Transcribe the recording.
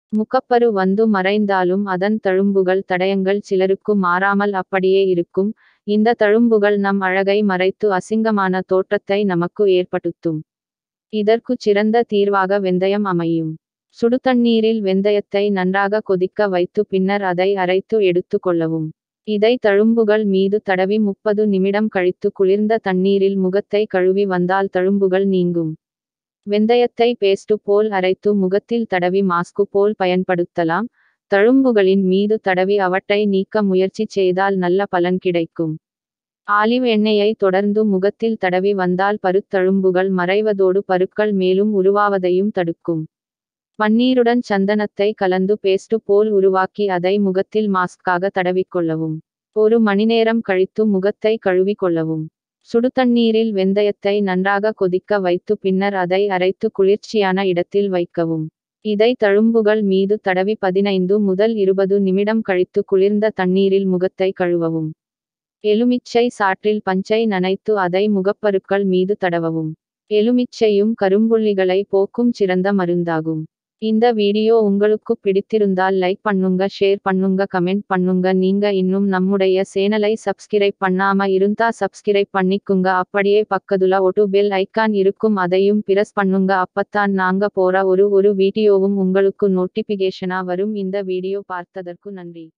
முகப்பரு வந்து மறைந்தாலும் அதன் தழும்புகள் தடயங்கள் சிலருக்கு மாறாமல் அப்படியே இருக்கும் இந்த தழும்புகள் நம் அழகை மறைத்து அசிங்கமான தோற்றத்தை நமக்கு ஏற்படுத்தும் இதற்கு சிறந்த தீர்வாக வெந்தயம் அமையும் சுடுதண்ணீரில் வெந்தயத்தை நன்றாக கொதிக்க வைத்து பின்னர் அதை அரைத்து எடுத்து கொள்ளவும் இதை தழும்புகள் மீது தடவி முப்பது நிமிடம் கழித்து குளிர்ந்த தண்ணீரில் முகத்தை கழுவி வந்தால் தழும்புகள் நீங்கும் வெந்தயத்தை பேஸ்டு போல் அரைத்து முகத்தில் தடவி மாஸ்கு போல் பயன்படுத்தலாம் தழும்புகளின் மீது தடவி அவற்றை நீக்க முயற்சி செய்தால் நல்ல பலன் கிடைக்கும் ஆலிவ் எண்ணெயை தொடர்ந்து முகத்தில் தடவி வந்தால் பருத்தழும்புகள் மறைவதோடு பருக்கள் மேலும் உருவாவதையும் தடுக்கும் பன்னீருடன் சந்தனத்தை கலந்து பேஸ்டு போல் உருவாக்கி அதை முகத்தில் மாஸ்காக தடவிக்கொள்ளவும் ஒரு மணிநேரம் கழித்து முகத்தை கழுவி கொள்ளவும் சுடுதண்ணீரில் வெந்தயத்தை நன்றாக கொதிக்க வைத்து பின்னர் அதை அரைத்து குளிர்ச்சியான இடத்தில் வைக்கவும் இதை தழும்புகள் மீது தடவி பதினைந்து முதல் இருபது நிமிடம் கழித்து குளிர்ந்த தண்ணீரில் முகத்தை கழுவவும் எலுமிச்சை சாற்றில் பஞ்சை நனைத்து அதை முகப்பருக்கள் மீது தடவவும் எலுமிச்சையும் கரும்புள்ளிகளை போக்கும் சிறந்த மருந்தாகும் இந்த வீடியோ உங்களுக்கு பிடித்திருந்தால் லைக் பண்ணுங்க ஷேர் பண்ணுங்க கமெண்ட் பண்ணுங்க நீங்க இன்னும் நம்முடைய சேனலை சப்ஸ்கிரைப் பண்ணாம இருந்தா சப்ஸ்கிரைப் பண்ணிக்குங்க அப்படியே பக்கத்துல ஒட்டு பெல் ஐக்கான் இருக்கும் அதையும் பிரஸ் பண்ணுங்க அப்பத்தான் நாங்க போற ஒரு ஒரு வீடியோவும் உங்களுக்கு நோட்டிபிகேஷனா வரும் இந்த வீடியோ பார்த்ததற்கு நன்றி